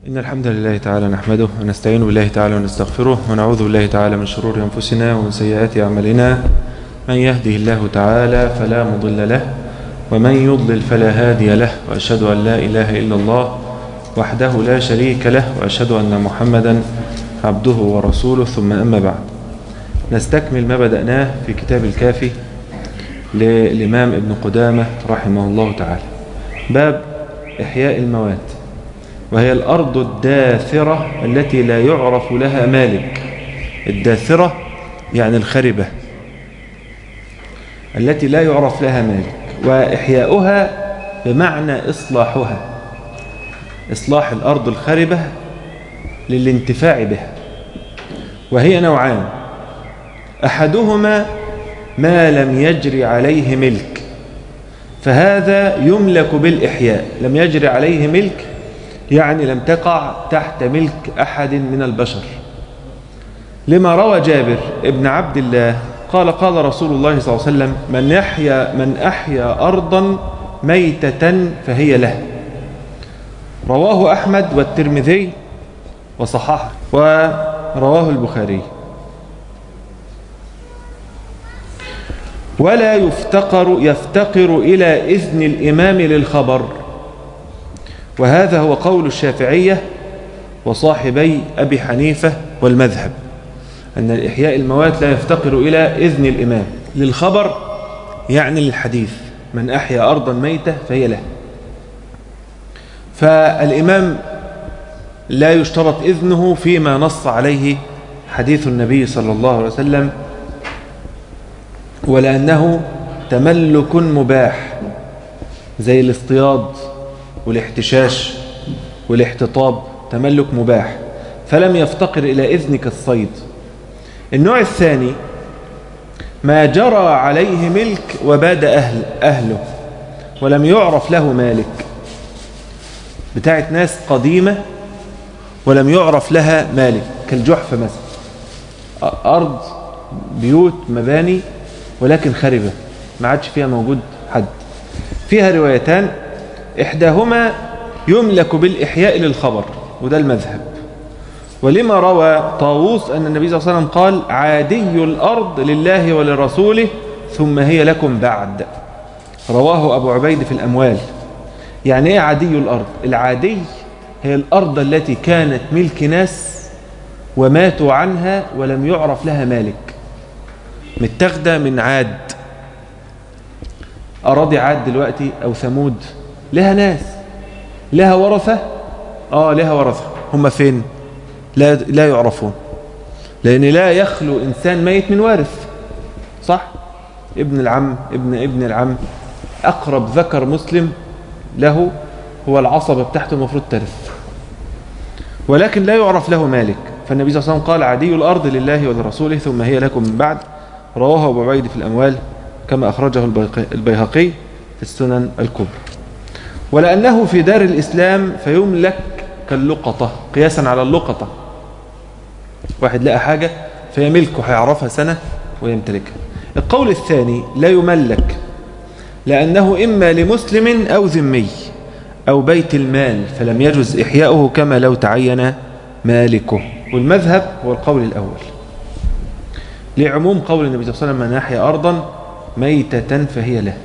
إن الحمد لله تعالى نحمده ونستعين بالله تعالى ونستغفره ونعوذ بالله تعالى من شرور أنفسنا ومن سيئات أعمالنا من يهده الله تعالى فلا مضل له ومن يضلل فلا هادي له وأشهد أن لا إله إلا الله وحده لا شريك له وأشهد أن محمدا عبده ورسوله ثم أما بعد نستكمل ما بدأناه في كتاب الكافي للإمام ابن قدامة رحمه الله تعالى باب إحياء الموات وهي الأرض الداثرة التي لا يعرف لها مالك الداثرة يعني الخربة التي لا يعرف لها مالك وإحياؤها بمعنى إصلاحها إصلاح الأرض الخربة للانتفاع بها وهي نوعان أحدهما ما لم يجري عليه ملك فهذا يملك بالإحياء لم يجري عليه ملك يعني لم تقع تحت ملك أحد من البشر لما روى جابر ابن عبد الله قال قال رسول الله صلى الله عليه وسلم من يحيا من أحيا أرضا ميتة فهي له رواه أحمد والترمذي وصححه ورواه البخاري ولا يفتقر يفتقر إلى إذن الإمام للخبر وهذا هو قول الشافعية وصاحبي أبي حنيفة والمذهب أن الإحياء الموات لا يفتقر إلى إذن الإمام للخبر يعني للحديث من أحيا أرضا ميتة فهي له فالإمام لا يشترط إذنه فيما نص عليه حديث النبي صلى الله عليه وسلم ولأنه تملك مباح زي الاصطياد والاحتشاش والاحتطاب تملك مباح فلم يفتقر إلى إذنك الصيد النوع الثاني ما جرى عليه ملك وباد أهل أهله ولم يعرف له مالك بتاعت ناس قديمة ولم يعرف لها مالك كالجحفة مثلا أرض بيوت مباني ولكن خربة ما عادش فيها موجود حد فيها روايتان إحداهما يملك بالإحياء للخبر وده المذهب ولما روى طاووس أن النبي صلى الله عليه وسلم قال عادي الأرض لله ولرسوله ثم هي لكم بعد رواه أبو عبيد في الأموال يعني إيه عادي الأرض العادي هي الأرض التي كانت ملك ناس وماتوا عنها ولم يعرف لها مالك متاخده من عاد أراضي عاد دلوقتي أو ثمود لها ناس لها ورثة آه لها ورثة هم فين لا, لا يعرفون لأن لا يخلو إنسان ميت من وارث صح ابن العم ابن ابن العم أقرب ذكر مسلم له هو العصبة بتاعته المفروض ترث ولكن لا يعرف له مالك فالنبي صلى الله عليه وسلم قال عدي الأرض لله ولرسوله ثم هي لكم من بعد رواه أبو عبيد في الأموال كما أخرجه البيهقي في السنن الكبرى ولأنه في دار الإسلام فيملك كاللقطة قياسا على اللقطة واحد لقى حاجة فهي ملكه هيعرفها سنة ويمتلكها القول الثاني لا يملك لأنه إما لمسلم أو ذمي أو بيت المال فلم يجز إحياؤه كما لو تعين مالكه والمذهب هو القول الأول لعموم قول النبي صلى الله عليه وسلم من أحيا أرضا ميتة فهي له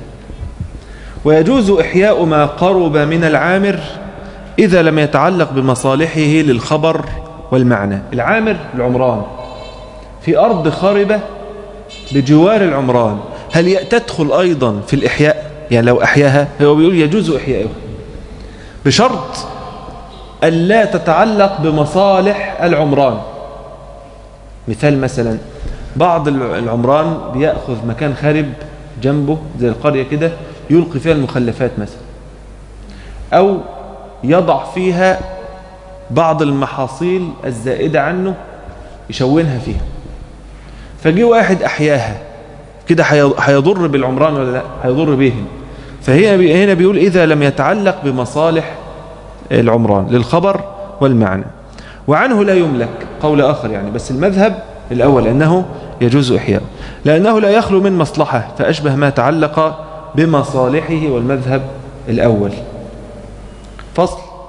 ويجوز إحياء ما قرب من العامر إذا لم يتعلق بمصالحه للخبر والمعنى العامر العمران في أرض خاربة بجوار العمران هل تدخل أيضا في الإحياء يعني لو أحياها هو بيقول يجوز إحياؤها بشرط ألا تتعلق بمصالح العمران مثال مثلا بعض العمران بيأخذ مكان خارب جنبه زي القرية كده يلقي فيها المخلفات مثلا أو يضع فيها بعض المحاصيل الزائدة عنه يشونها فيها فجي واحد أحياها كده هيضر بالعمران ولا لا هيضر بهم فهي هنا بيقول إذا لم يتعلق بمصالح العمران للخبر والمعنى وعنه لا يملك قول آخر يعني بس المذهب الأول أنه يجوز إحياء لأنه لا يخلو من مصلحة فأشبه ما تعلق بمصالحه والمذهب الأول فصل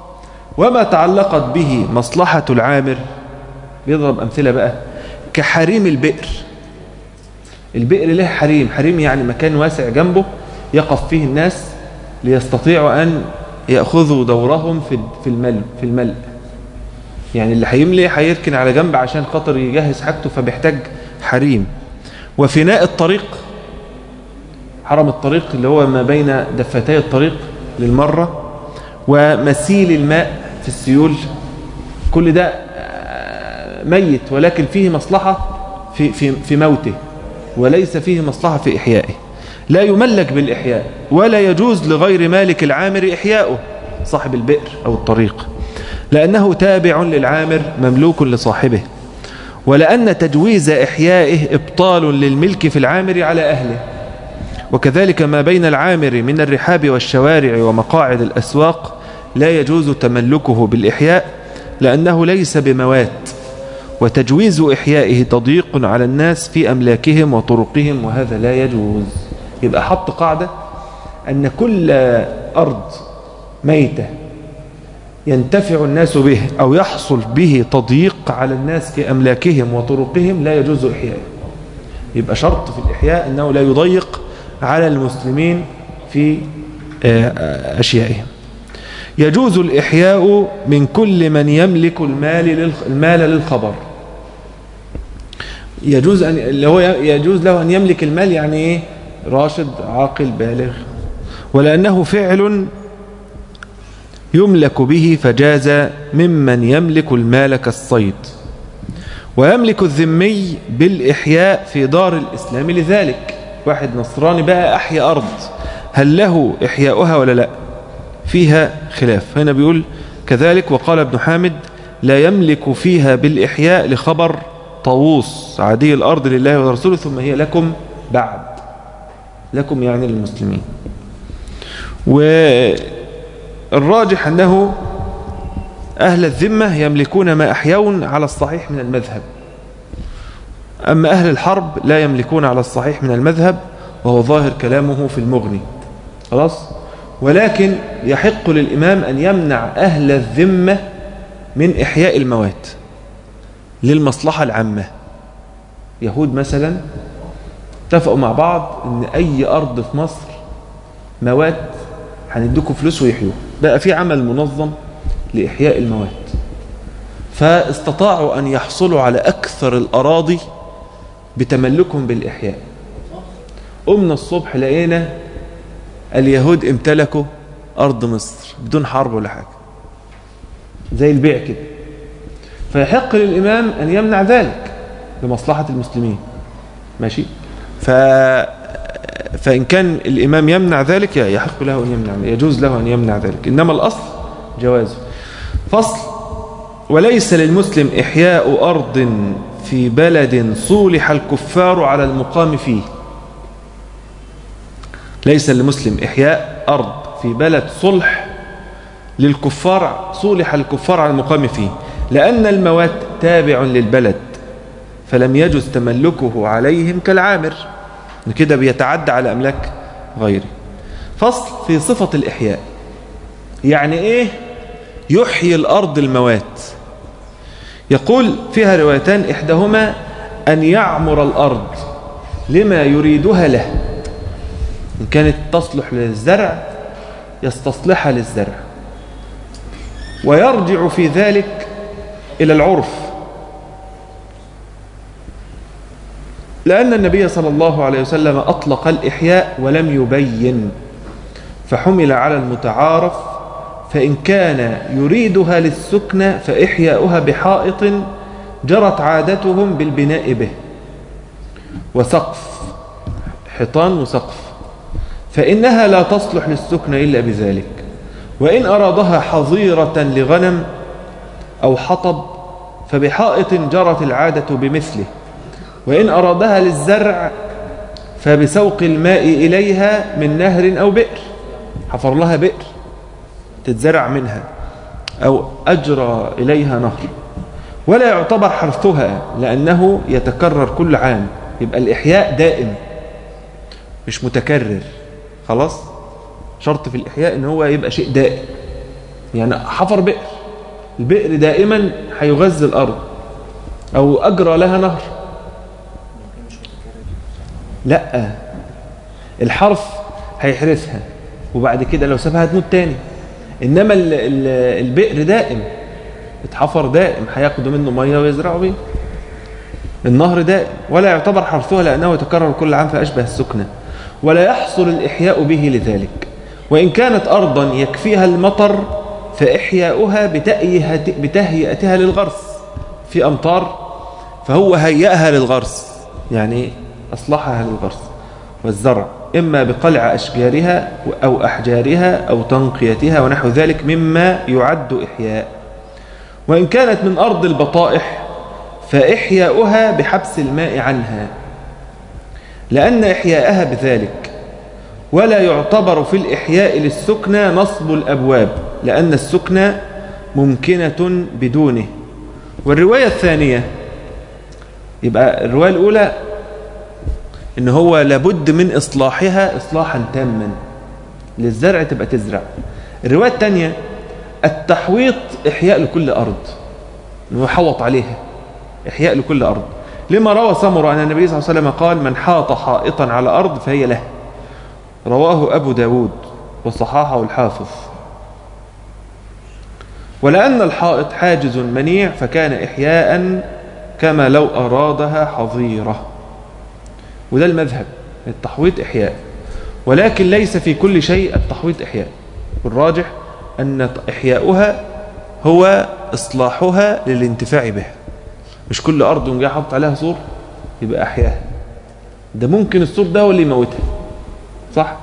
وما تعلقت به مصلحة العامر بيضرب أمثلة بقى كحريم البئر البئر له حريم حريم يعني مكان واسع جنبه يقف فيه الناس ليستطيعوا أن يأخذوا دورهم في في الملء في الملء يعني اللي هيملي هيركن على جنب عشان خاطر يجهز حاجته فبيحتاج حريم وفناء الطريق حرم الطريق اللي هو ما بين دفتي الطريق للمرة ومسيل الماء في السيول كل ده ميت ولكن فيه مصلحة في, في, في موته وليس فيه مصلحة في إحيائه لا يملك بالإحياء ولا يجوز لغير مالك العامر إحياؤه صاحب البئر أو الطريق لأنه تابع للعامر مملوك لصاحبه ولأن تجويز إحيائه إبطال للملك في العامر على أهله وكذلك ما بين العامر من الرحاب والشوارع ومقاعد الأسواق لا يجوز تملكه بالإحياء لأنه ليس بموات وتجويز إحيائه تضييق على الناس في أملاكهم وطرقهم وهذا لا يجوز يبقى حط قاعدة أن كل أرض ميتة ينتفع الناس به أو يحصل به تضييق على الناس في أملاكهم وطرقهم لا يجوز إحيائه يبقى شرط في الإحياء أنه لا يضيق على المسلمين في أشيائهم يجوز الإحياء من كل من يملك المال المال للخبر يجوز أن اللي هو يجوز له أن يملك المال يعني إيه راشد عاقل بالغ ولأنه فعل يملك به فجاز ممن يملك المال كالصيد ويملك الذمي بالإحياء في دار الإسلام لذلك واحد نصراني بقى أحيا أرض هل له إحياؤها ولا لا فيها خلاف هنا بيقول كذلك وقال ابن حامد لا يملك فيها بالإحياء لخبر طاووس عادي الأرض لله ورسوله ثم هي لكم بعد لكم يعني للمسلمين والراجح أنه أهل الذمة يملكون ما أحيون على الصحيح من المذهب أما أهل الحرب لا يملكون على الصحيح من المذهب وهو ظاهر كلامه في المغني خلاص ولكن يحق للإمام أن يمنع أهل الذمة من إحياء الموات للمصلحة العامة يهود مثلا اتفقوا مع بعض ان اي ارض في مصر موات هنديكم فلوس ويحيوها بقى في عمل منظم لإحياء الموات فاستطاعوا أن يحصلوا على أكثر الأراضي بتملكهم بالإحياء قمنا الصبح لقينا اليهود امتلكوا أرض مصر بدون حرب ولا حاجة زي البيع كده فيحق للإمام أن يمنع ذلك لمصلحة المسلمين ماشي ف... فإن كان الإمام يمنع ذلك يحق له أن يمنع يجوز له أن يمنع ذلك إنما الأصل جوازه فصل وليس للمسلم إحياء أرض في بلد صولح الكفار على المقام فيه ليس للمسلم إحياء أرض في بلد صلح للكفار صولح الكفار على المقام فيه لأن الموات تابع للبلد فلم يجوز تملكه عليهم كالعامر كده بيتعدى على أملاك غيره فصل في صفة الإحياء يعني إيه يحيي الأرض الموات يقول فيها روايتان إحداهما أن يعمر الأرض لما يريدها له إن كانت تصلح للزرع يستصلحها للزرع ويرجع في ذلك إلى العرف لأن النبي صلى الله عليه وسلم أطلق الإحياء ولم يبين فحمل على المتعارف فإن كان يريدها للسكنة فإحياؤها بحائط جرت عادتهم بالبناء به وسقف حيطان وسقف فإنها لا تصلح للسكنة إلا بذلك وإن أرادها حظيرة لغنم أو حطب فبحائط جرت العادة بمثله وإن أرادها للزرع فبسوق الماء إليها من نهر أو بئر حفر لها بئر تتزرع منها أو أجرى إليها نهر ولا يعتبر حرثها لأنه يتكرر كل عام يبقى الإحياء دائم مش متكرر خلاص شرط في الإحياء إن هو يبقى شيء دائم يعني حفر بئر البئر دائما هيغذي الأرض أو أجرى لها نهر لا الحرف هيحرسها وبعد كده لو سابها هتموت تاني إنما ال- ال- البئر دائم اتحفر دائم هياخدوا منه مية ويزرعوا بيه النهر دائم ولا يعتبر حرثها لأنه يتكرر كل عام فأشبه السكنة ولا يحصل الإحياء به لذلك وإن كانت أرضا يكفيها المطر فإحياؤها بتأيهت- بتهيئتها للغرس في أمطار فهو هيئها للغرس يعني أصلحها للغرس والزرع إما بقلع أشجارها أو أحجارها أو تنقيتها ونحو ذلك مما يعد إحياء وإن كانت من أرض البطائح فإحياؤها بحبس الماء عنها لأن إحياءها بذلك ولا يعتبر في الإحياء للسكنى نصب الأبواب لأن السكنى ممكنة بدونه والرواية الثانية يبقى الرواية الأولى إن هو لابد من إصلاحها إصلاحا تاما للزرع تبقى تزرع الرواية الثانية التحويط إحياء لكل أرض إنه يحوط عليها إحياء لكل أرض لما روى سمر أن النبي صلى الله عليه وسلم قال من حاط حائطا على أرض فهي له رواه أبو داود وصححه الحافظ ولأن الحائط حاجز منيع فكان إحياء كما لو أرادها حظيرة وده المذهب التحويط إحياء ولكن ليس في كل شيء التحويط إحياء والراجح أن إحياؤها هو إصلاحها للانتفاع بها مش كل أرض جاي حاطط عليها سور يبقى أحياها ده ممكن السور ده هو اللي يموتها صح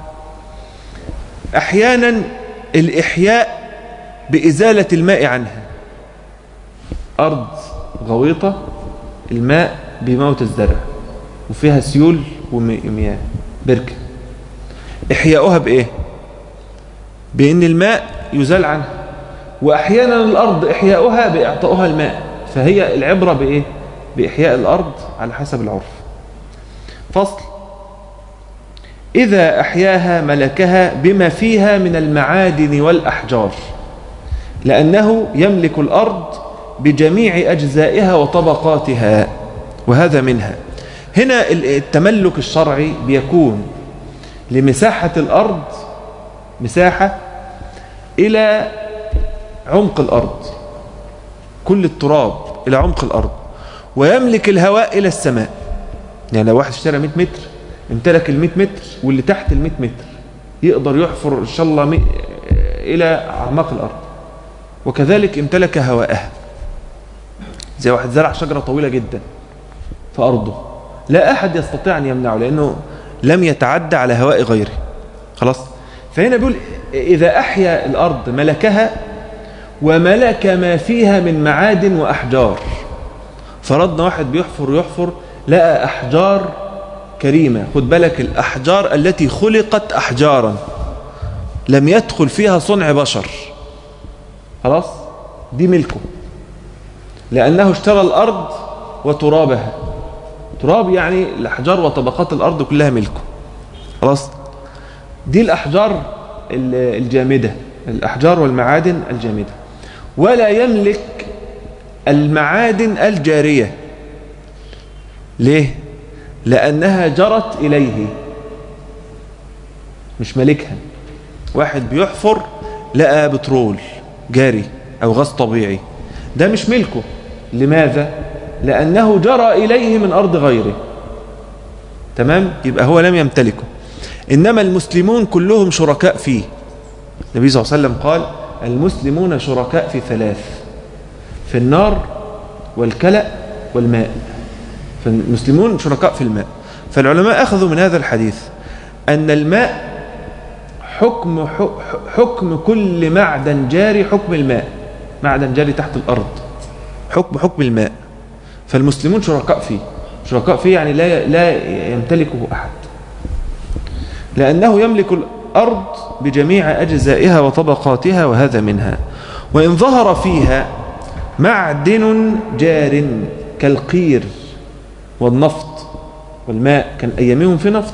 أحيانا الإحياء بإزالة الماء عنها أرض غويطة الماء بموت الزرع وفيها سيول ومياه بركة إحياؤها بإيه بأن الماء يزال عنها وأحيانا الأرض إحياؤها بإعطائها الماء فهي العبرة بإيه بإحياء الأرض على حسب العرف فصل إذا أحياها ملكها بما فيها من المعادن والأحجار لأنه يملك الأرض بجميع أجزائها وطبقاتها وهذا منها هنا التملك الشرعي بيكون لمساحة الأرض مساحة إلى عمق الأرض كل التراب إلى عمق الأرض ويملك الهواء إلى السماء يعني لو واحد اشترى 100 متر امتلك ال 100 متر واللي تحت ال 100 متر يقدر يحفر إن شاء الله مي... إلى أعماق الأرض وكذلك امتلك هواءها زي واحد زرع شجرة طويلة جدا في أرضه لا أحد يستطيع أن يمنعه لأنه لم يتعدى على هواء غيره خلاص فهنا بيقول إذا أحيا الأرض ملكها وملك ما فيها من معادن وأحجار فرضنا واحد بيحفر يحفر لقى أحجار كريمة خد بالك الأحجار التي خلقت أحجارا لم يدخل فيها صنع بشر خلاص دي ملكه لأنه اشترى الأرض وترابها تراب يعني الأحجار وطبقات الأرض كلها ملكه خلاص دي الأحجار الجامدة الأحجار والمعادن الجامدة ولا يملك المعادن الجارية ليه؟ لأنها جرت إليه مش ملكها واحد بيحفر لقى بترول جاري أو غاز طبيعي ده مش ملكه لماذا؟ لأنه جرى إليه من أرض غيره تمام؟ يبقى هو لم يمتلكه إنما المسلمون كلهم شركاء فيه النبي صلى الله عليه وسلم قال المسلمون شركاء في ثلاث في النار والكلأ والماء فالمسلمون شركاء في الماء فالعلماء أخذوا من هذا الحديث أن الماء حكم حكم كل معدن جاري حكم الماء معدن جاري تحت الأرض حكم حكم الماء فالمسلمون شركاء فيه شركاء فيه يعني لا لا يمتلكه أحد لأنه يملك الأرض بجميع أجزائها وطبقاتها وهذا منها وإن ظهر فيها معدن جار كالقير والنفط والماء كان أيامهم في نفط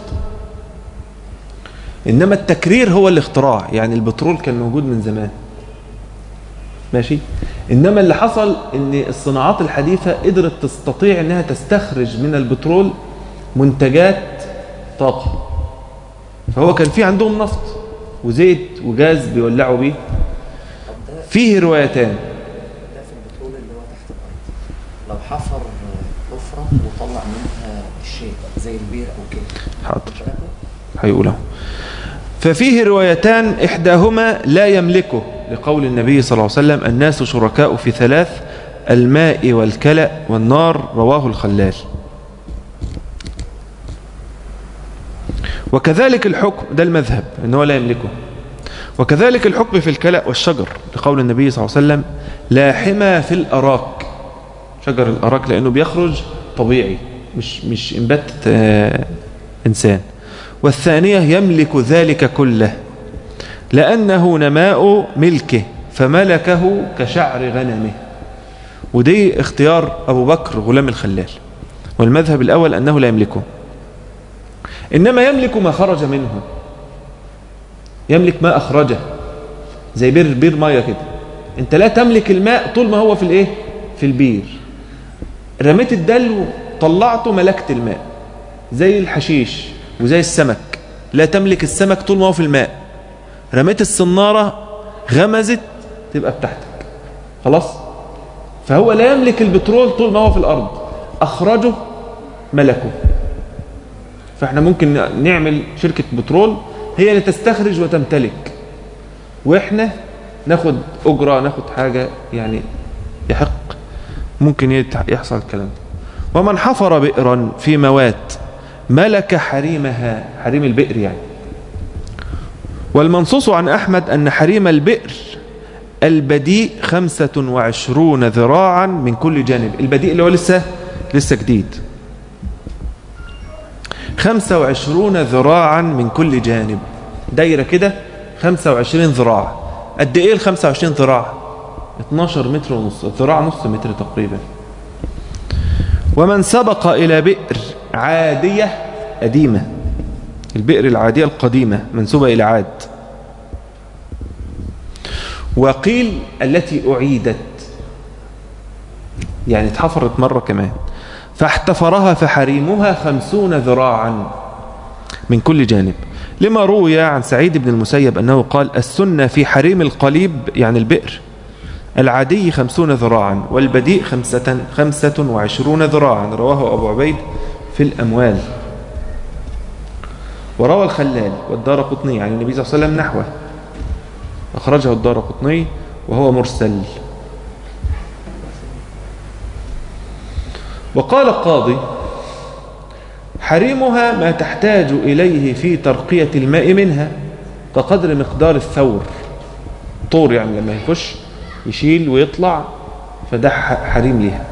إنما التكرير هو الاختراع يعني البترول كان موجود من زمان ماشي إنما اللي حصل إن الصناعات الحديثة قدرت تستطيع إنها تستخرج من البترول منتجات طاقة فهو كان في عندهم نفط وزيت وجاز بيولعوا بيه طب ده فيه روايتان ده في البترول اللي هو تحت الارض لو حفر حفره وطلع منها الشيء زي البير او كده حاضر شبكه هيقوله ففيه روايتان إحداهما لا يملكه لقول النبي صلى الله عليه وسلم الناس شركاء في ثلاث الماء والكلأ والنار رواه الخلال وكذلك الحكم ده المذهب أنه لا يملكه وكذلك الحكم في الكلأ والشجر لقول النبي صلى الله عليه وسلم لا حمى في الأراك شجر الأراك لأنه بيخرج طبيعي مش مش إنبات آه، إنسان والثانية يملك ذلك كله لأنه نماء ملكه فملكه كشعر غنمه ودي اختيار أبو بكر غلام الخلال والمذهب الأول أنه لا يملكه إنما يملك ما خرج منه يملك ما أخرجه زي بير بير مية كده أنت لا تملك الماء طول ما هو في الإيه في البير رميت الدلو طلعته ملكت الماء زي الحشيش وزي السمك لا تملك السمك طول ما هو في الماء رميت الصنارة غمزت تبقى بتاعتك خلاص فهو لا يملك البترول طول ما هو في الأرض أخرجه ملكه فاحنا ممكن نعمل شركة بترول هي اللي تستخرج وتمتلك واحنا ناخد أجرة ناخد حاجة يعني يحق ممكن يتح- يحصل الكلام ده ومن حفر بئرا في موات ملك حريمها حريم البئر يعني والمنصوص عن أحمد أن حريم البئر البديء خمسة وعشرون ذراعا من كل جانب البديء اللي هو لسه لسه جديد خمسة وعشرون ذراعا من كل جانب دايرة كده خمسة وعشرين ذراع قد ايه الخمسة وعشرين ذراع 12 متر ونص الذراع نص متر تقريبا ومن سبق إلى بئر عادية قديمة البئر العادية القديمة منسوبة إلى عاد وقيل التي أعيدت يعني اتحفرت مرة كمان فاحتفرها فحريمها خمسون ذراعا من كل جانب لما روي عن سعيد بن المسيب أنه قال السنة في حريم القليب يعني البئر العادي خمسون ذراعا والبديء خمسة, خمسة وعشرون ذراعا رواه أبو عبيد في الأموال وروى الخلال والدار قطني عن النبي صلى الله عليه وسلم نحوه أخرجه الدار قطني وهو مرسل وقال القاضي حريمها ما تحتاج إليه في ترقية الماء منها كقدر مقدار الثور طور يعني لما يخش يشيل ويطلع فده ح- حريم ليها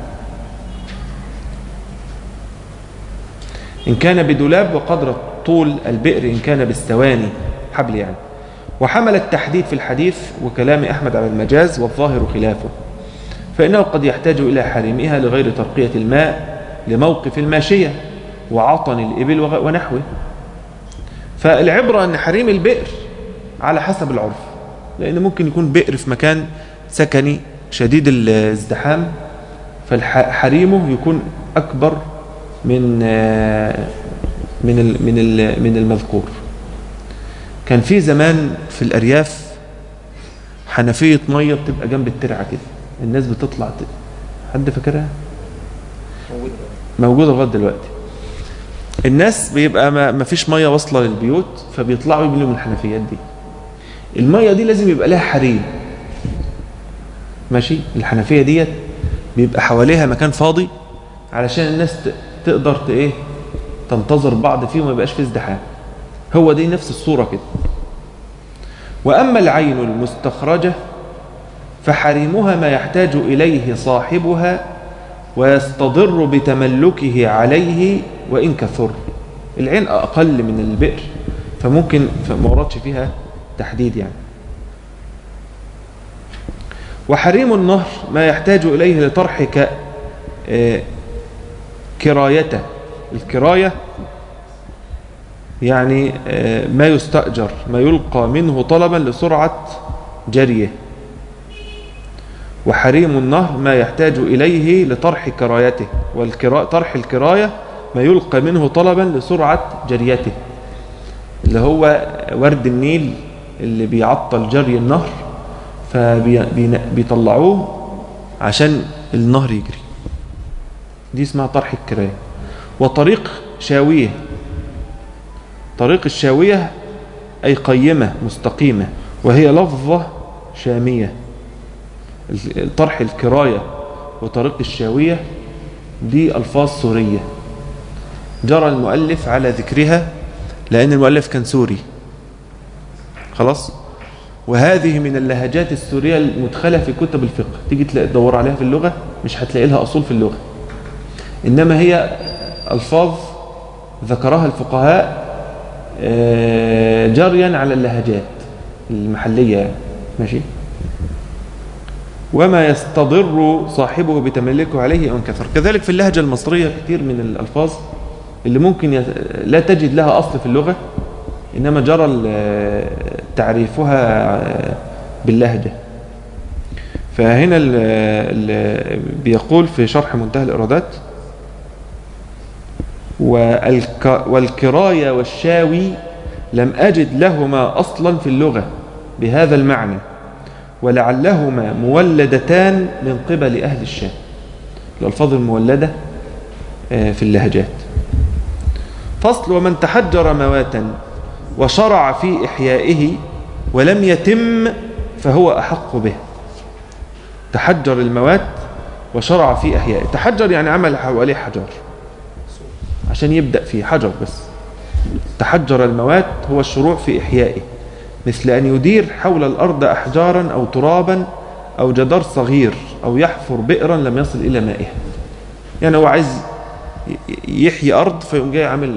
إن كان بدولاب وقدر طول البئر إن كان بالثواني حبل يعني وحمل التحديد في الحديث وكلام أحمد على المجاز والظاهر خلافه فإنه قد يحتاج إلى حريمها لغير ترقية الماء لموقف الماشية وعطن الإبل وغ- ونحوه فالعبرة أن حريم البئر على حسب العرف لأن ممكن يكون بئر في مكان سكني شديد الازدحام فحريمه يكون أكبر من آه، من ال- من ال- من المذكور كان في زمان في الأرياف حنفية مية بتبقى جنب الترعة كده الناس بتطلع ت... حد فاكرها موجود موجودة لغاية دلوقتي الناس بيبقى ما ما فيش مية واصلة للبيوت فبيطلعوا يملوا من الحنفيات دي المية دي لازم يبقى لها حريم ماشي الحنفية ديت بيبقى حواليها مكان فاضي علشان الناس ت- تقدر ت- ايه تنتظر بعض فيه وما يبقاش فيه ازدحام هو دي نفس الصورة كده وأما العين المستخرجة فحريمها ما يحتاج إليه صاحبها ويستضر بتملكه عليه وإن كثر العين أقل من البئر فممكن ما وردش فيها تحديد يعني وحريم النهر ما يحتاج إليه لطرح ك... آه، كرايته الكراية يعني آه، ما يستأجر ما يلقى منه طلبا لسرعة جريه وحريم النهر ما يحتاج إليه لطرح كرايته وطرح الكراية ما يلقى منه طلبا لسرعة جريته اللي هو ورد النيل اللي بيعطل جري النهر فبيطلعوه عشان النهر يجري دي اسمها طرح الكراية وطريق شاوية طريق الشاوية أي قيمة مستقيمة وهي لفظة شامية طرح الكراية وطريق الشاوية دي ألفاظ سورية جرى المؤلف على ذكرها لأن المؤلف كان سوري خلاص وهذه من اللهجات السورية المدخلة في كتب الفقه تيجي تدور عليها في اللغة مش هتلاقي لها أصول في اللغة إنما هي ألفاظ ذكرها الفقهاء جريا على اللهجات المحلية يعني ماشي وما يستضر صاحبه بتملكه عليه أو انكثر كذلك في اللهجة المصرية كثير من الألفاظ اللي ممكن يت... لا تجد لها أصل في اللغة إنما جرى تعريفها باللهجة فهنا ال ال بيقول في شرح منتهى الإرادات والك والكراية والشاوي لم أجد لهما أصلا في اللغة بهذا المعنى ولعلهما مولدتان من قبل أهل الشام الألفاظ المولدة في اللهجات فصل ومن تحجر مواتا وشرع في إحيائه ولم يتم فهو أحق به تحجر الموات وشرع في إحيائه تحجر يعني عمل حواليه حجر عشان يبدأ فيه حجر بس تحجر الموات هو الشروع في إحيائه مثل أن يدير حول الأرض أحجارا أو ترابا أو جدار صغير أو يحفر بئرا لم يصل إلى مائها يعني هو عايز يحيي أرض فيقوم جاي عامل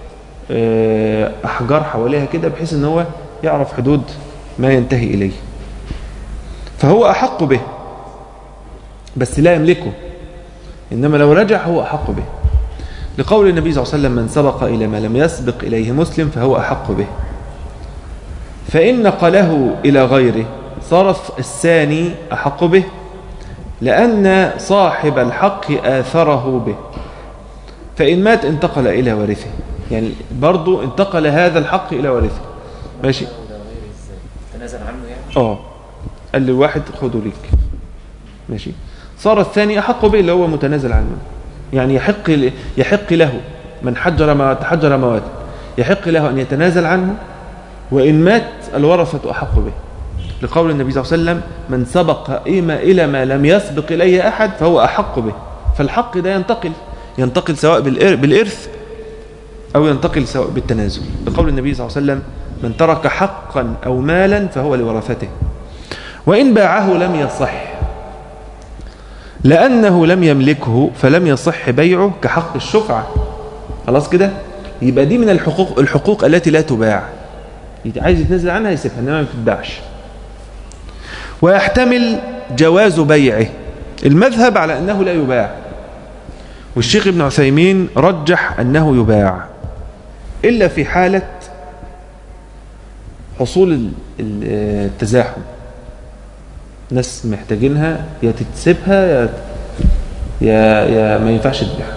أحجار حواليها كده بحيث أن هو يعرف حدود ما ينتهي إليه فهو أحق به بس لا يملكه إنما لو رجع هو أحق به لقول النبي صلى الله عليه وسلم من سبق إلى ما لم يسبق إليه مسلم فهو أحق به فإن نقله إلى غيره صار الثاني أحق به لأن صاحب الحق آثره به فإن مات انتقل إلى وارثه يعني برضو انتقل هذا الحق إلى وارثه ماشي تنازل عنه يعني اه قال للواحد خده ليك ماشي صار الثاني أحق به اللي هو متنازل عنه يعني يحق يحق له من حجر ما تحجر مواتا يحق له أن يتنازل عنه وإن مات الورثة أحق به لقول النبي صلى الله عليه وسلم من سبق إما إلى ما لم يسبق إليه أحد فهو أحق به فالحق ده ينتقل ينتقل سواء بالإرث أو ينتقل سواء بالتنازل لقول النبي صلى الله عليه وسلم من ترك حقا أو مالا فهو لورثته وإن باعه لم يصح لأنه لم يملكه فلم يصح بيعه كحق الشفعة خلاص كده يبقى دي من الحقوق الحقوق التي لا تباع عايز يتنزل عنها يسيبها انما ما بتتباعش ويحتمل جواز بيعه المذهب على أنه لا يباع والشيخ ابن عثيمين رجح أنه يباع إلا في حالة حصول التزاحم ناس محتاجينها يا تتسيبها يا يا, يا ما ينفعش تبيعها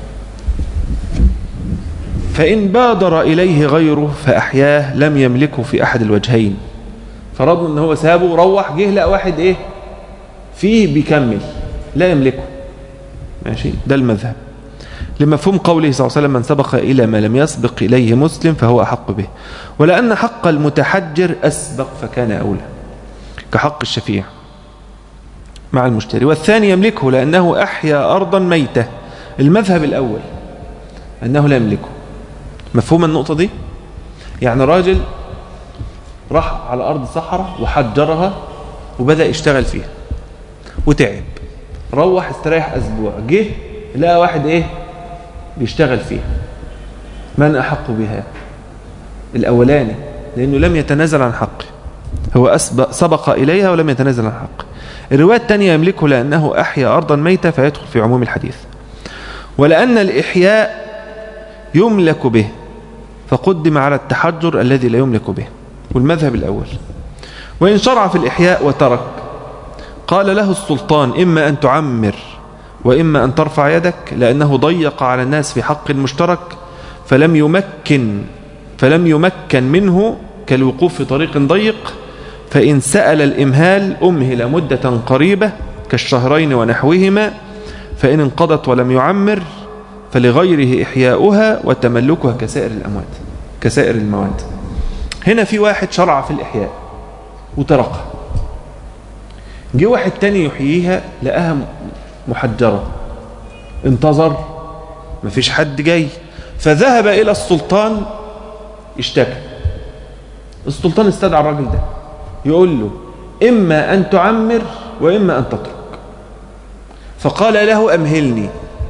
فإن بادر إليه غيره فأحياه لم يملكه في أحد الوجهين فرضنا ان هو سابه روح جه لقى واحد ايه فيه بيكمل لا يملكه ماشي ده المذهب لمفهوم قوله صلى الله عليه وسلم من سبق إلى ما لم يسبق إليه مسلم فهو أحق به ولأن حق المتحجر أسبق فكان أولى كحق الشفيع مع المشتري والثاني يملكه لأنه أحيا أرضا ميتة المذهب الأول أنه لا يملكه مفهوم النقطة دي يعني راجل راح على أرض صحراء وحجرها وبدأ يشتغل فيها وتعب روح استريح أسبوع جه لقى واحد إيه بيشتغل فيها من أحق بها الأولاني لأنه لم يتنازل عن حقه هو أسبق سبق إليها ولم يتنازل عن حقه الرواية الثانية يملكه لأنه أحيا أرضا ميتة فيدخل في عموم الحديث ولأن الإحياء يملك به فقدم على التحجر الذي لا يملك به والمذهب الأول وإن شرع في الإحياء وترك قال له السلطان إما أن تعمر وإما أن ترفع يدك لأنه ضيق على الناس في حق مشترك فلم يمكن فلم يمكن منه كالوقوف في طريق ضيق فإن سأل الإمهال أمهل مدة قريبة كالشهرين ونحوهما فإن انقضت ولم يعمر فلغيره إحياؤها وتملكها كسائر الأموات كسائر المواد هنا في واحد شرع في الإحياء وتركها جه واحد تاني يحييها لقاها محجرة انتظر مفيش حد جاي فذهب إلى السلطان اشتكى السلطان استدعى الراجل ده يقول له إما أن تعمر وإما أن تترك فقال له أمهلني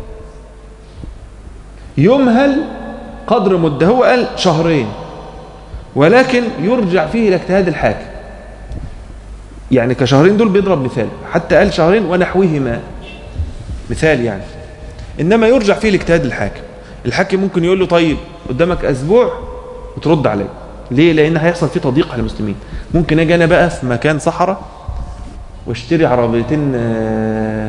يمهل قدر مدة هو قال شهرين ولكن يرجع فيه إلى اجتهاد الحاكم يعني كشهرين دول بيضرب مثال حتى قال شهرين ونحوهما مثال يعني إنما يرجع فيه لاجتهاد الحاكم الحاكم ممكن يقول له طيب قدامك أسبوع وترد عليه ليه لأن هيحصل فيه تضييق على المسلمين ممكن أجي أنا بقى في مكان صحراء واشتري عربيتين آه،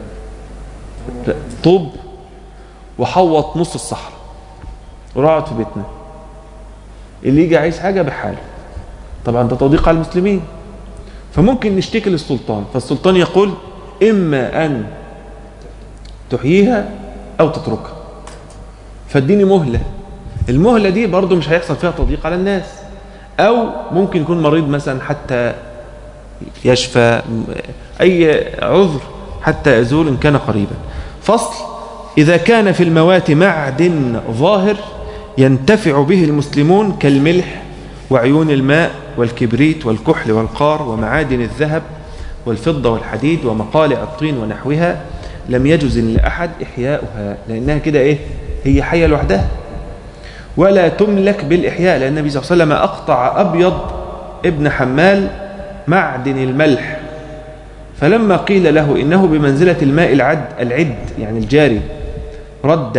طوب وحوط نص الصحراء وراعد في بيتنا اللي يجي عايز حاجة بحاله طبعا ده تضييق على المسلمين فممكن نشتكي للسلطان فالسلطان يقول إما أن تحييها أو تتركها فاديني مهلة المهلة دي برضو مش هيحصل فيها تضييق على الناس أو ممكن يكون مريض مثلا حتى يشفى أي عذر حتى يزول إن كان قريبا فصل إذا كان في الموات معدن ظاهر ينتفع به المسلمون كالملح وعيون الماء والكبريت والكحل والقار ومعادن الذهب والفضة والحديد ومقالع الطين ونحوها لم يجز لأحد إحياؤها لأنها كده إيه هي حية لوحدها ولا تملك بالإحياء لأن النبي صلى الله عليه وسلم أقطع أبيض ابن حمال معدن الملح فلما قيل له إنه بمنزلة الماء العد العد يعني الجاري رده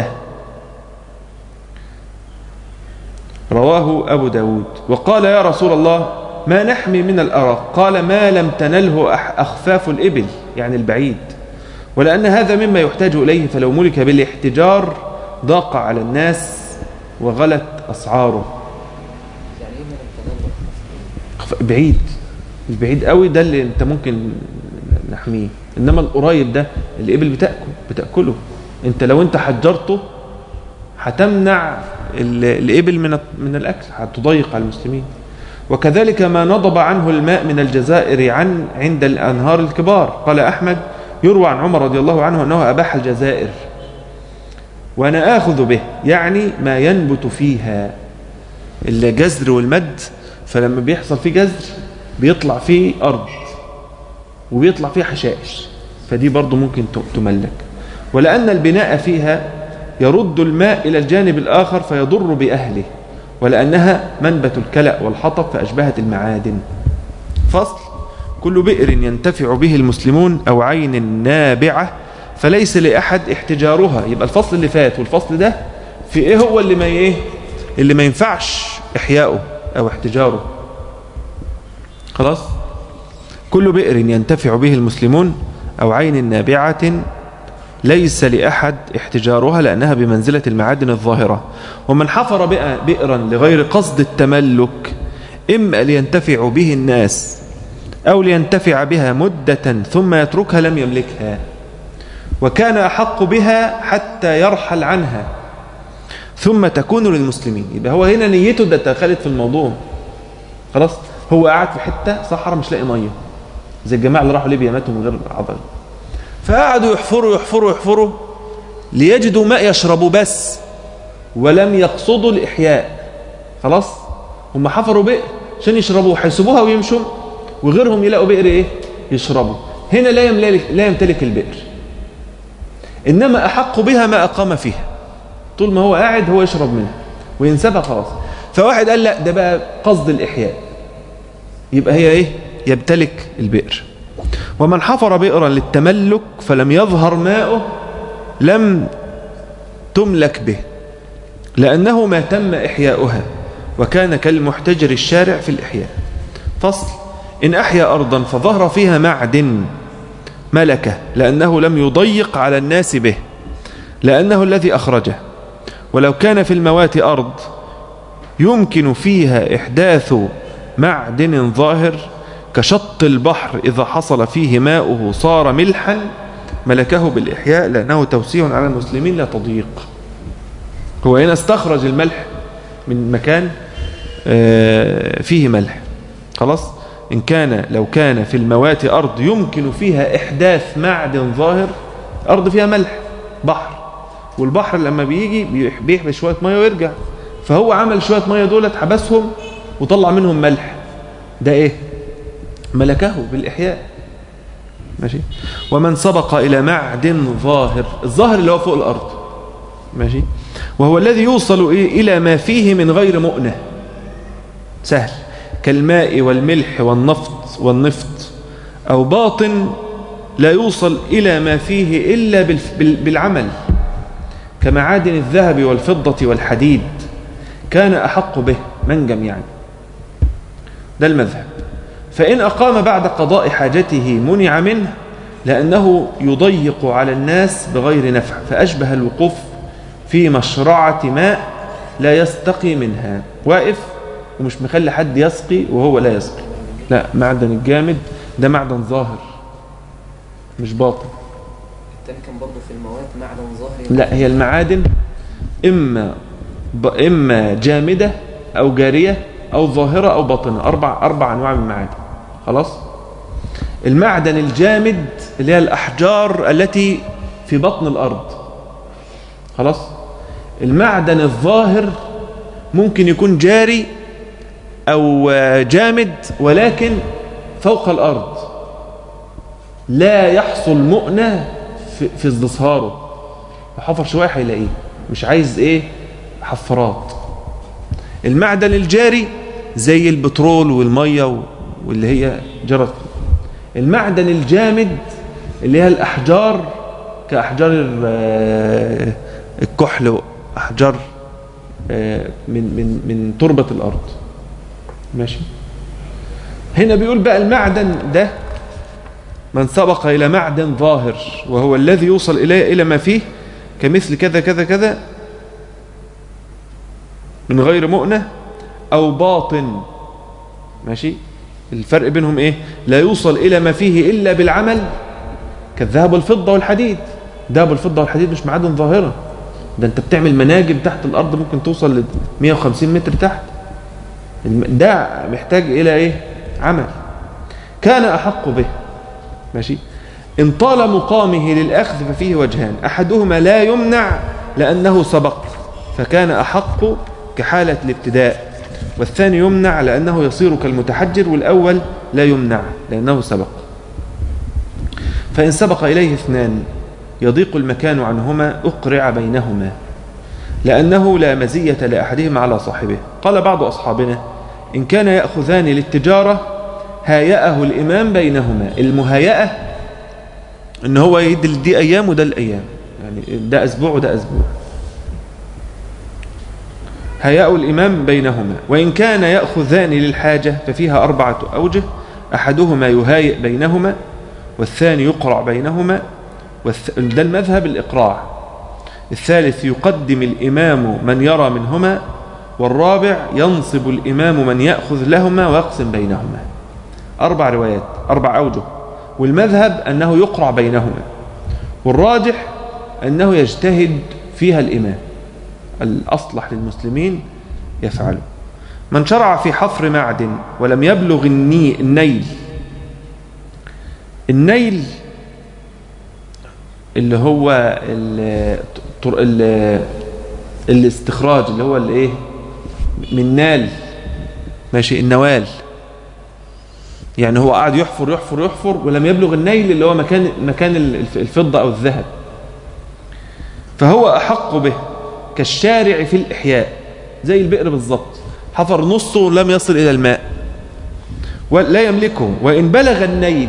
رواه أبو داود وقال يا رسول الله ما نحمي من الأرق قال ما لم تنله أخفاف الإبل يعني البعيد ولأن هذا مما يحتاج إليه فلو ملك بالاحتجار ضاق على الناس وغلت أسعاره يعني ايه من التنبؤ أخف- بعيد البعيد قوي ده اللي انت ممكن نحميه انما القريب ده الابل بتاكل بتاكله انت لو انت حجرته هتمنع ال- الابل من من الاكل هتضيق على المسلمين وكذلك ما نضب عنه الماء من الجزائر عن عند الانهار الكبار قال احمد يروى عن عمر رضي الله عنه انه اباح الجزائر وانا اخذ به يعني ما ينبت فيها الجزر والمد فلما بيحصل فيه جزر بيطلع فيه أرض وبيطلع فيه حشائش فدي برضو ممكن ت- تملك ولأن البناء فيها يرد الماء إلى الجانب الآخر فيضر بأهله ولأنها منبت الكلأ والحطب فأشبهت المعادن فصل كل بئر ينتفع به المسلمون أو عين نابعة فليس لأحد احتجارها يبقى الفصل اللي فات والفصل ده في إيه هو اللي ما إيه اللي ما ينفعش إحياؤه أو احتجاره خلاص كل بئر ينتفع به المسلمون أو عين نابعة ليس لأحد احتجارها لأنها بمنزلة المعادن الظاهرة ومن حفر بئ- بئرا لغير قصد التملك إما لينتفع به الناس أو لينتفع بها مدة ثم يتركها لم يملكها وكان أحق بها حتى يرحل عنها ثم تكون للمسلمين يبقى هو هنا نيته ده دخلت في الموضوع خلاص هو قاعد في حته صحراء مش لاقي ميه زي الجماعه اللي راحوا ليبيا ماتوا من غير عضل فقعدوا يحفروا يحفروا يحفروا ليجدوا ماء يشربوا بس ولم يقصدوا الاحياء خلاص هم حفروا بئر عشان يشربوا هيسيبوها ويمشوا وغيرهم يلاقوا بئر ايه يشربوا هنا لا يملك لا يمتلك البئر انما احق بها ما اقام فيها طول ما هو قاعد هو يشرب منها وينسبها خلاص فواحد قال لا ده بقى قصد الإحياء يبقى هي إيه يمتلك البئر ومن حفر بئرا للتملك فلم يظهر ماؤه لم تملك به لأنه ما تم إحياؤها وكان كالمحتجر الشارع في الإحياء فصل إن أحيا أرضا فظهر فيها معدن ملكه لأنه لم يضيق على الناس به لأنه الذي أخرجه ولو كان في الموات أرض يمكن فيها إحداث معدن ظاهر كشط البحر إذا حصل فيه ماؤه صار ملحا ملكه بالإحياء لأنه توسيع على المسلمين لا تضييق هو هنا استخرج الملح من مكان آه، فيه ملح خلاص إن كان لو كان في الموات أرض يمكن فيها إحداث معدن ظاهر أرض فيها ملح بحر والبحر لما بيجي بيح- بيحبس شوية مية ويرجع فهو عمل شوية مية دولت حبسهم وطلع منهم ملح ده إيه ملكه بالإحياء ماشي ومن سبق إلى معدن ظاهر الظاهر اللي هو فوق الأرض ماشي وهو الذي يوصل إيه؟ إلى ما فيه من غير مؤنة سهل كالماء والملح والنفط والنفط أو باطن لا يوصل إلى ما فيه إلا بالف- بال- بالعمل كمعادن الذهب والفضة والحديد كان أحق به منجم يعني ده المذهب فإن أقام بعد قضاء حاجته منع منه لأنه يضيق على الناس بغير نفع فأشبه الوقوف في مشرعة ماء لا يستقي منها واقف ومش مخلي حد يسقي وهو لا يسقي لا معدن الجامد ده معدن ظاهر مش باطن التاني كان برضه في المواد معدن ظاهري لا هي المعادن إما ب... إما جامدة أو جارية أو ظاهرة أو باطنة أربع أربع أنواع من المعادن خلاص المعدن الجامد اللي هي الأحجار التي في بطن الأرض خلاص المعدن الظاهر ممكن يكون جاري أو جامد ولكن فوق الأرض لا يحصل مؤنة في, في ازدصهاره حفر شوية هيلاقيه مش عايز ايه حفرات المعدن الجاري زي البترول والمية واللي هي جرت المعدن الجامد اللي هي الأحجار كأحجار ال- الكحل وأحجار آه، من من من تربة الأرض ماشي هنا بيقول بقى المعدن ده من سبق إلى معدن ظاهر وهو الذي يوصل إليه إلى ما فيه كمثل كذا كذا كذا من غير مؤنة أو باطن ماشي الفرق بينهم إيه لا يوصل إلى ما فيه إلا بالعمل كالذهب والفضة والحديد الذهب والفضة والحديد مش معادن ظاهرة ده انت بتعمل مناجم تحت الأرض ممكن توصل ل 150 متر تحت الم- ده محتاج إلى إيه عمل كان أحق به ماشي إن طال مقامه للأخذ ففيه وجهان أحدهما لا يمنع لأنه سبق فكان أحق كحالة الابتداء والثاني يمنع لأنه يصير كالمتحجر والأول لا يمنع لأنه سبق فإن سبق إليه اثنان يضيق المكان عنهما أقرع بينهما لأنه لا مزية لأحدهما على صاحبه قال بعض أصحابنا إن كان يأخذان للتجارة هايأه الإمام بينهما المهايئة إن هو يدي دي أيام وده الأيام يعني ده أسبوع وده أسبوع هيأ الإمام بينهما وإن كان يأخذان للحاجة ففيها أربعة أوجه أحدهما يهايئ بينهما والثاني يقرع بينهما والث... ده المذهب الإقراع الثالث يقدم الإمام من يرى منهما والرابع ينصب الإمام من يأخذ لهما ويقسم بينهما أربع روايات أربع أوجه والمذهب أنه يقرع بينهما والراجح أنه يجتهد فيها الإمام الأصلح للمسلمين يفعله من شرع في حفر معدن ولم يبلغ الني النيل النيل اللي هو ال ال الاستخراج اللي هو الايه من نال ماشي النوال يعني هو قاعد يحفر يحفر يحفر ولم يبلغ النيل اللي هو مكان مكان الفضة أو الذهب فهو أحق به كالشارع في الإحياء زي البئر بالضبط حفر نصه ولم يصل إلى الماء ولا يملكه وإن بلغ النيل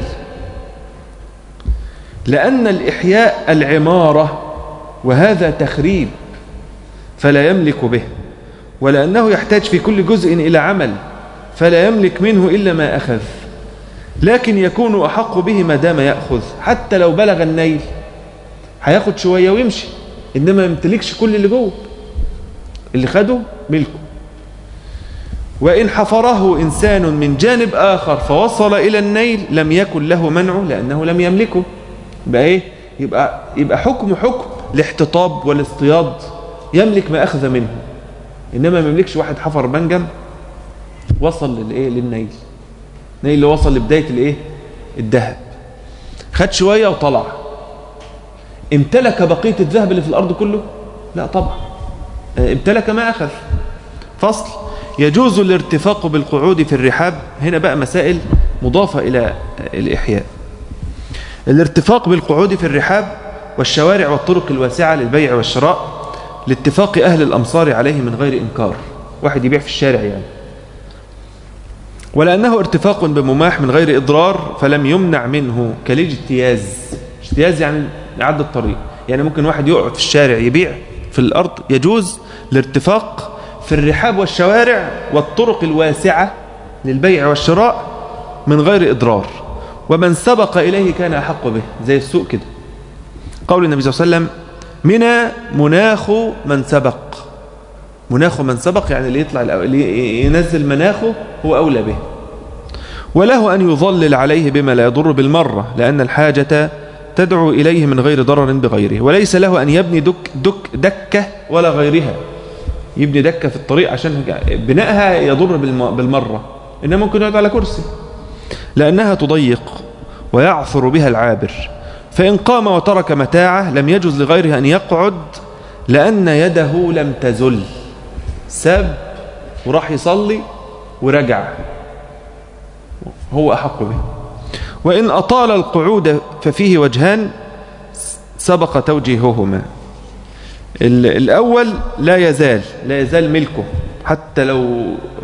لأن الإحياء العمارة وهذا تخريب فلا يملك به ولأنه يحتاج في كل جزء إلى عمل فلا يملك منه إلا ما أخذ لكن يكون أحق به ما دام يأخذ حتى لو بلغ النيل هياخد شوية ويمشي إنما ما يمتلكش كل اللي جوه اللي خده ملكه وإن حفره إنسان من جانب آخر فوصل إلى النيل لم يكن له منعه لأنه لم يملكه يبقى إيه يبقى, يبقى حكم حكم الاحتطاب والاصطياد يملك ما أخذ منه إنما ما يملكش واحد حفر منجم وصل للإيه للنيل النيل اللي وصل لبداية الإيه الذهب خد شوية وطلع امتلك بقية الذهب اللي في الأرض كله لا طبعا امتلك ما أخذ فصل يجوز الارتفاق بالقعود في الرحاب هنا بقى مسائل مضافة إلى الإحياء الارتفاق بالقعود في الرحاب والشوارع والطرق الواسعة للبيع والشراء لاتفاق أهل الأمصار عليه من غير إنكار واحد يبيع في الشارع يعني ولأنه ارتفاق بمماح من غير إضرار فلم يمنع منه كالاجتياز اجتياز يعني عد الطريق يعني ممكن واحد يقعد في الشارع يبيع في الأرض يجوز الارتفاق في الرحاب والشوارع والطرق الواسعة للبيع والشراء من غير إضرار ومن سبق إليه كان أحق به زي السوق كده قول النبي صلى الله عليه وسلم منى مناخ من سبق مناخ من سبق يعني اللي يطلع اللي ينزل مناخه هو أولى به وله أن يظلل عليه بما لا يضر بالمرة لأن الحاجة تدعو إليه من غير ضرر بغيره وليس له أن يبني دك, دك دكة ولا غيرها يبني دكة في الطريق عشان بنائها يضر بالمرة إنما ممكن يقعد على كرسي لأنها تضيق ويعثر بها العابر فإن قام وترك متاعه لم يجوز لغيره أن يقعد لأن يده لم تزل ساب وراح يصلي ورجع هو أحق به وإن أطال القعود ففيه وجهان سبق توجيههما الأول لا يزال لا يزال ملكه حتى لو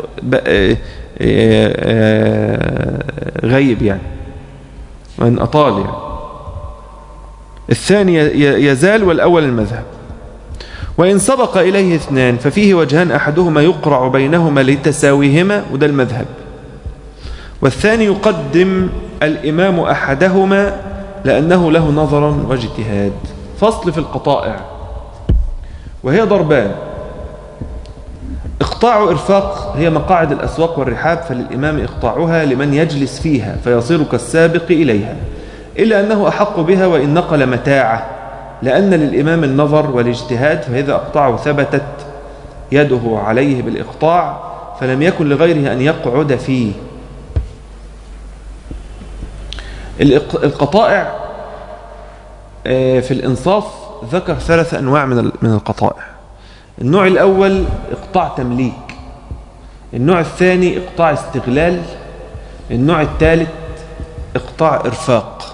غيب يعني وإن أطال يعني الثاني يزال والأول المذهب وإن سبق إليه اثنان ففيه وجهان أحدهما يقرع بينهما لتساويهما وده المذهب والثاني يقدم الإمام أحدهما لأنه له نظرا واجتهاد فصل في القطائع وهي ضربان اقطاع إرفاق هي مقاعد الأسواق والرحاب فللإمام إقطاعها لمن يجلس فيها فيصير كالسابق إليها إلا أنه أحق بها وإن نقل متاعه لأن للإمام النظر والاجتهاد فإذا أقطعه ثبتت يده عليه بالإقطاع فلم يكن لغيره أن يقعد فيه القطائع في الإنصاف ذكر ثلاث أنواع من من القطائع النوع الأول إقطاع تمليك النوع الثاني إقطاع استغلال النوع الثالث إقطاع إرفاق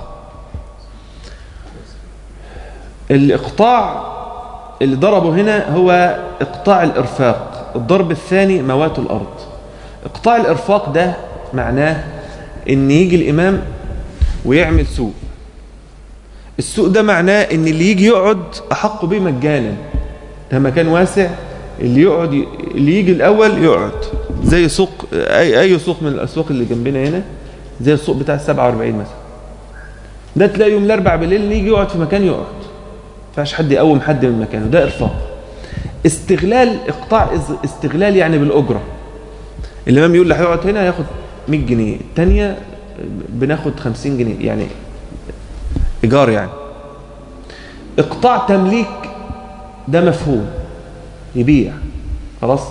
الإقطاع اللي ضربه هنا هو إقطاع الإرفاق الضرب الثاني موات الأرض إقطاع الإرفاق ده معناه إن يجي الإمام ويعمل سوق السوق ده معناه إن اللي يجي يقعد أحق به مجانا ده مكان واسع اللي يقعد اللي يجي الأول يقعد زي سوق أي, أي سوق من الأسواق اللي جنبنا هنا زي السوق بتاع السبعة واربعين مثلا ده تلاقي يوم الأربع بالليل اللي يجي يقعد في مكان يقعد فاش حد يقوم حد من مكانه ده إرفاق استغلال إقطاع استغلال يعني بالأجرة الإمام يقول اللي هيقعد هنا هياخد 100 جنيه الثانية بناخد 50 جنيه يعني إيجار يعني إقطاع تمليك ده مفهوم يبيع خلاص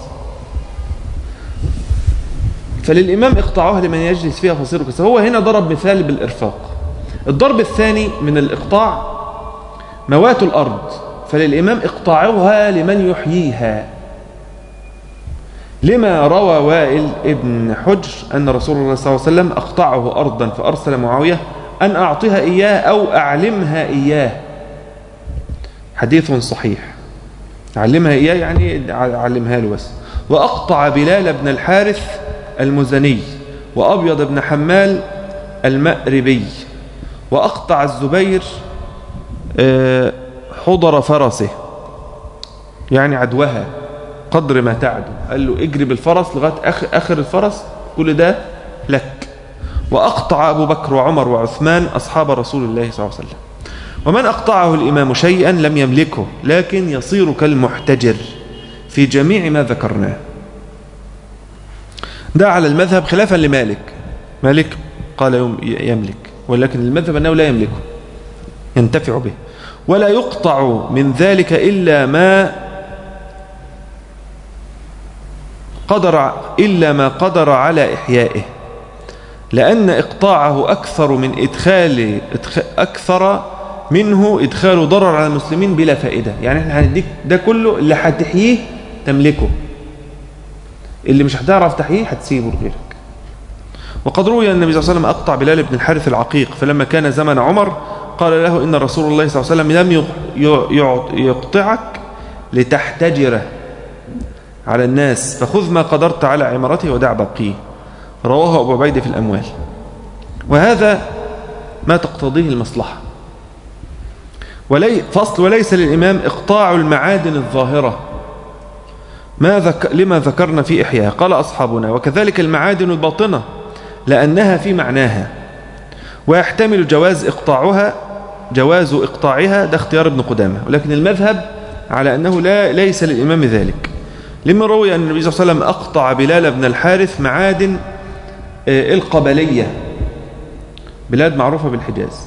فللإمام إقطاعها لمن يجلس فيها فصير كسا هو هنا ضرب مثال بالإرفاق الضرب الثاني من الإقطاع موات الأرض فللإمام إقطاعها لمن يحييها لما روى وائل ابن حجر أن رسول الله صلى الله عليه وسلم أقطعه أرضا فأرسل معاوية أن أعطيها إياه أو أعلمها إياه حديث صحيح علمها إياه يعني علمها له بس وأقطع بلال بن الحارث المزني وأبيض بن حمال المأربي وأقطع الزبير حضر فرسه يعني عدوها قدر ما تعدو قال له اجري بالفرس لغاية آخر, آخر الفرس كل ده لك وأقطع أبو بكر وعمر وعثمان أصحاب رسول الله صلى الله عليه وسلم ومن أقطعه الإمام شيئا لم يملكه لكن يصير كالمحتجر في جميع ما ذكرناه ده على المذهب خلافا لمالك مالك قال يملك ولكن المذهب أنه لا يملكه ينتفع به ولا يقطع من ذلك إلا ما قدر إلا ما قدر على إحيائه لأن إقطاعه أكثر من إدخال أكثر منه إدخال ضرر على المسلمين بلا فائدة يعني احنا هنديك ده كله اللي هتحييه تملكه اللي مش هتعرف تحييه هتسيبه لغيرك وقد روي أن النبي صلى الله عليه وسلم أقطع بلال بن الحارث العقيق فلما كان زمن عمر قال له إن رسول الله صلى الله عليه وسلم لم يقطعك لتحتجره على الناس فخذ ما قدرت على عمارته ودع بقيه رواه أبو عبيد في الأموال وهذا ما تقتضيه المصلحة ولي فصل وليس للإمام إقطاع المعادن الظاهرة ما ذك لما ذكرنا في إحياء قال أصحابنا وكذلك المعادن الباطنة لأنها في معناها ويحتمل جواز إقطاعها جواز إقطاعها ده اختيار ابن قدامة ولكن المذهب على أنه لا ليس للإمام ذلك لما روي أن النبي صلى الله عليه وسلم أقطع بلال بن الحارث معادن القبلية بلاد معروفة بالحجاز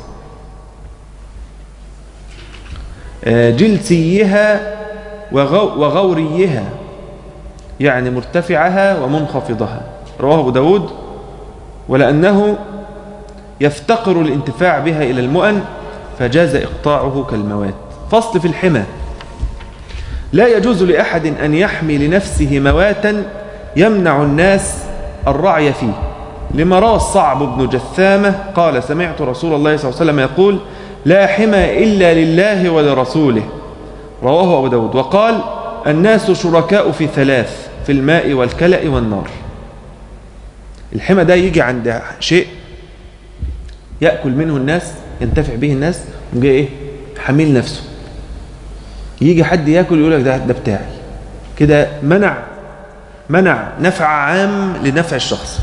جلسيها وغوريها يعني مرتفعها ومنخفضها رواه أبو داود ولأنه يفتقر الانتفاع بها إلى المؤن فجاز إقطاعه كالموات فصل في الحمى لا يجوز لأحد أن يحمي لنفسه مواتا يمنع الناس الرعي فيه لما روى الصعب بن جثامة قال سمعت رسول الله صلى الله عليه وسلم يقول لا حمى إلا لله ولرسوله رواه أبو داود وقال الناس شركاء في ثلاث في الماء والكلأ والنار الحمى ده يجي عند شيء يأكل منه الناس ينتفع به الناس ويجي ايه حميل نفسه يجي حد ياكل يقول لك ده ده بتاعي كده منع منع نفع عام لنفع الشخص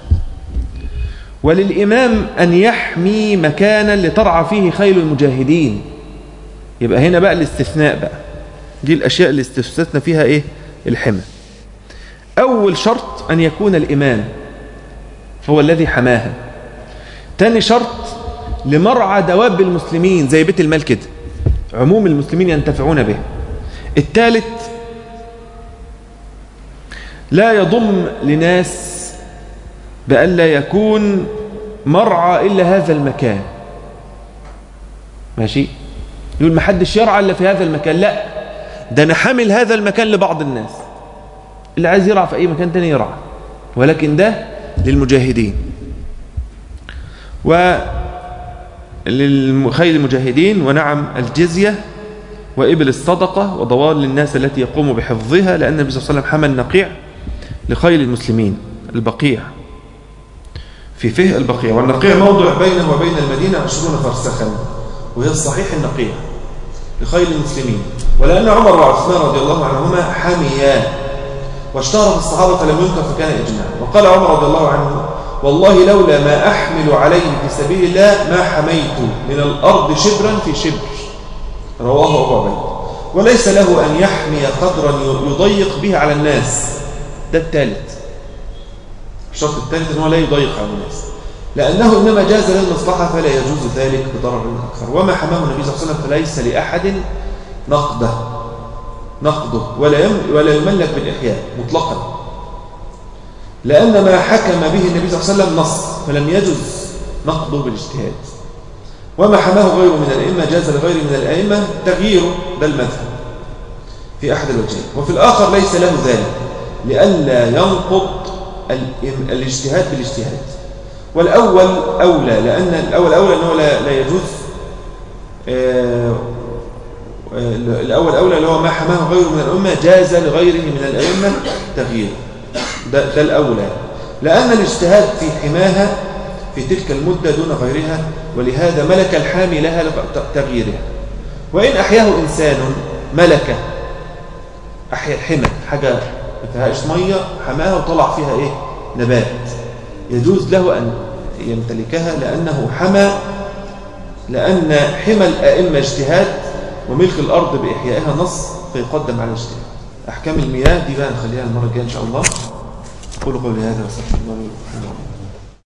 وللإمام أن يحمي مكانا لترعى فيه خيل المجاهدين يبقى هنا بقى الاستثناء بقى دي الأشياء اللي استثنى فيها إيه الحمى أول شرط أن يكون الإمام هو الذي حماها تاني شرط لمرعى دواب المسلمين زي بيت المال كده عموم المسلمين ينتفعون به الثالث لا يضم لناس بألا يكون مرعى إلا هذا المكان ماشي يقول ما حدش يرعى إلا في هذا المكان لا ده أنا حامل هذا المكان لبعض الناس اللي عايز يرعى في أي مكان تاني يرعى ولكن ده للمجاهدين وللخيل المجاهدين ونعم الجزية وإبل الصدقة وضوال للناس التي يقوم بحفظها لأن النبي صلى الله عليه وسلم حمى النقيع لخيل المسلمين البقيع في فه البقيع والنقيع موضع بينه وبين المدينة عشرون فرسخا وهي الصحيح النقيع لخيل المسلمين ولأن عمر وعثمان رضي الله عنهما حميا واشتهر في الصحابة فلم ينكر فكان إجماع وقال عمر رضي الله عنه والله لولا ما أحمل عليه في سبيل الله ما حميت من الأرض شبرا في شبر رواه أبو عبيد وليس له أن يحمي قدرا يضيق به على الناس ده الثالث الشرط الثالث أنه لا يضيق على الناس لأنه إنما جاز للمصلحة فلا يجوز ذلك بضرر أكثر وما حماه النبي صلى الله عليه وسلم فليس لأحد نقده نقده ولا يم ولا يملك بالإحياء مطلقا لأن ما حكم به النبي صلى الله عليه وسلم نص فلم يجوز نقده بالاجتهاد وما حماه غيره من الأئمة جاز لغيره من الأئمة تغييره ده المذهب في أحد الوجهين وفي الآخر ليس له ذلك لئلا ينقض الاجتهاد بالاجتهاد والأول أولى لأن الأول أولى أنه لا, لا يجوز آه الأول أولى اللي هو ما حماه غيره من الأمة جاز لغيره من الأئمة تغييره ده, ده الأولى لأن الاجتهاد في حماها في تلك المدة دون غيرها ولهذا ملك الحامي لها تغييرها وإن أحياه إنسان ملك أحيا الحمى حاجة ما فيهاش مية حماها وطلع فيها إيه نبات يجوز له أن يمتلكها لأنه حمى لأن حمى الأئمة اجتهاد وملك الأرض بإحيائها نص فيقدم على الاجتهاد أحكام المياه دي بقى نخليها المرة الجاية إن شاء الله قولوا قولي هذا وصلى الله عليه وسلم